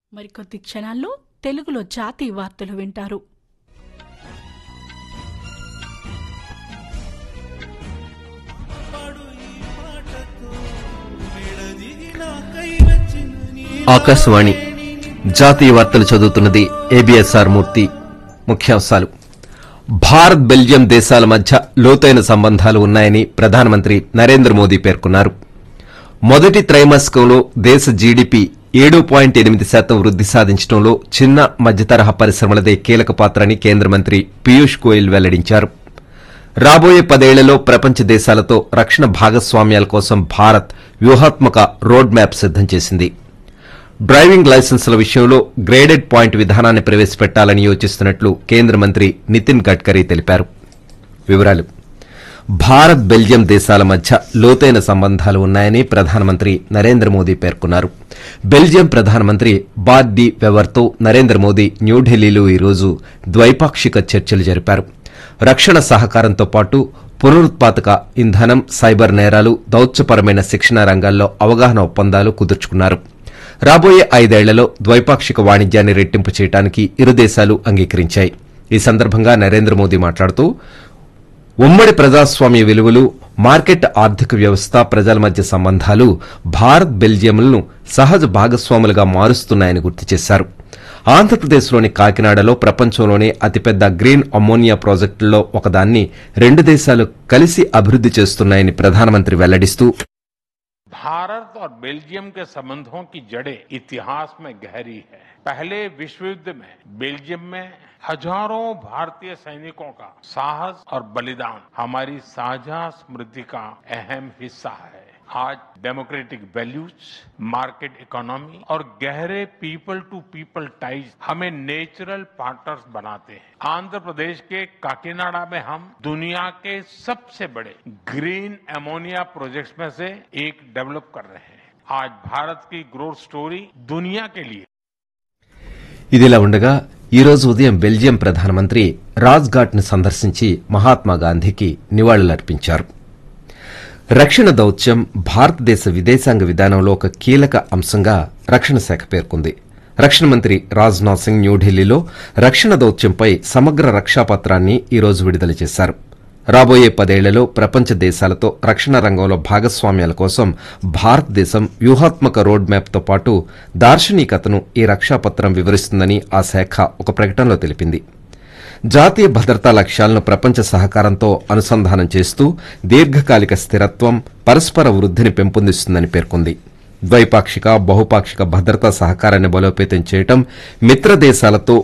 మరికొద్ది క్షణాల్లో తెలుగులో జాతీయ వార్తలు వింటారు ఆకాశవాణి జాతీయ వార్తలు చదువుతున్నది ఏబిఎస్ఆర్ మూర్తి ముఖ్యాంశాలు భారత్ బెల్జియం దేశాల మధ్య లోతైన సంబంధాలు ఉన్నాయని ప్రధానమంత్రి నరేంద్ర మోదీ పేర్కొన్నారు మొదటి త్రైమాసికంలో దేశ జీడీపీ ఏడు పాయింట్ ఎనిమిది శాతం వృద్ది సాధించడంలో చిన్న మధ్యతరహా పరిశ్రమలదే కీలక పాత్ర అని కేంద్ర మంత్రి పీయూష్ గోయల్ వెల్లడించారు రాబోయే పదేళ్లలో ప్రపంచ దేశాలతో రక్షణ భాగస్వామ్యాల కోసం భారత్ వ్యూహాత్మక రోడ్ మ్యాప్ సిద్దం చేసింది డ్రైవింగ్ లైసెన్సుల విషయంలో గ్రేడెడ్ పాయింట్ విధానాన్ని ప్రవేశపెట్టాలని యోచిస్తున్నట్లు కేంద్ర మంత్రి నితిన్ గడ్కరీ తెలిపారు వివరాలు భారత్ బెల్జియం దేశాల మధ్య లోతైన సంబంధాలు ఉన్నాయని ప్రధానమంత్రి నరేంద్ర మోదీ పేర్కొన్నారు బెల్జియం ప్రధానమంత్రి బార్ డి వెవర్తో నరేంద్ర మోదీ న్యూఢిల్లీలో ఈరోజు ద్వైపాక్షిక చర్చలు జరిపారు రక్షణ సహకారంతో పాటు పునరుత్పాదక ఇంధనం సైబర్ నేరాలు దౌత్యపరమైన శిక్షణ రంగాల్లో అవగాహన ఒప్పందాలు కుదుర్చుకున్నారు రాబోయే ఐదేళ్లలో ద్వైపాక్షిక వాణిజ్యాన్ని రెట్టింపు చేయడానికి ఇరు దేశాలు అంగీకరించాయి ఈ సందర్భంగా నరేంద్ర మోదీ మాట్లాడుతూ ఉమ్మడి ప్రజాస్వామ్య విలువలు మార్కెట్ ఆర్థిక వ్యవస్థ ప్రజల మధ్య సంబంధాలు భారత్ బెల్జియంలను సహజ భాగస్వాములుగా మారుస్తున్నాయని గుర్తు చేశారు ఆంధ్రప్రదేశ్లోని కాకినాడలో ప్రపంచంలోనే అతిపెద్ద గ్రీన్ అమ్మోనియా ప్రాజెక్టుల్లో ఒకదాన్ని రెండు దేశాలు కలిసి అభివృద్ది చేస్తున్నాయని ప్రధానమంత్రి వెల్లడిస్తూ भारत और बेल्जियम के संबंधों की जड़ें इतिहास में गहरी है पहले विश्व युद्ध में बेल्जियम में हजारों भारतीय सैनिकों का साहस और बलिदान हमारी साझा स्मृति का अहम हिस्सा है आज डेमोक्रेटिक वैल्यूज मार्केट इकोनॉमी और गहरे पीपल टू पीपल टाइज हमें नेचुरल पार्टनर्स बनाते हैं आंध्र प्रदेश के काकीनाडा में हम दुनिया के सबसे बड़े ग्रीन एमोनिया प्रोजेक्ट्स में से एक डेवलप कर रहे हैं आज भारत की ग्रोथ स्टोरी दुनिया के लिए ఇదిలా ఉండగా ఈ రోజు ఉదయం బెల్జియం ప్రధానమంత్రి రాజ్ఘాట్ ను సందర్శించి మహాత్మా గాంధీకి నివాళులర్పించారు రక్షణ దౌత్యం భారతదేశ విదేశాంగ విధానంలో ఒక కీలక అంశంగా రక్షణ శాఖ పేర్కొంది రక్షణ మంత్రి రాజ్నాథ్ సింగ్ న్యూఢిల్లీలో రక్షణ దౌత్యంపై సమగ్ర రక్షా పత్రాన్ని ఈ రోజు విడుదల చేశారు రాబోయే పదేళ్లలో ప్రపంచ దేశాలతో రక్షణ రంగంలో భాగస్వామ్యాల కోసం భారతదేశం వ్యూహాత్మక రోడ్ మ్యాప్తో పాటు దార్శనికతను ఈ రక్షాపత్రం వివరిస్తుందని ఆ శాఖ ఒక ప్రకటనలో తెలిపింది జాతీయ భద్రతా లక్ష్యాలను ప్రపంచ సహకారంతో అనుసంధానం చేస్తూ దీర్ఘకాలిక స్థిరత్వం పరస్పర వృద్ధిని పెంపొందిస్తుందని పేర్కొంది ద్వైపాక్షిక బహుపాక్షిక భద్రతా సహకారాన్ని బలోపేతం చేయటం మిత్ర దేశాలతో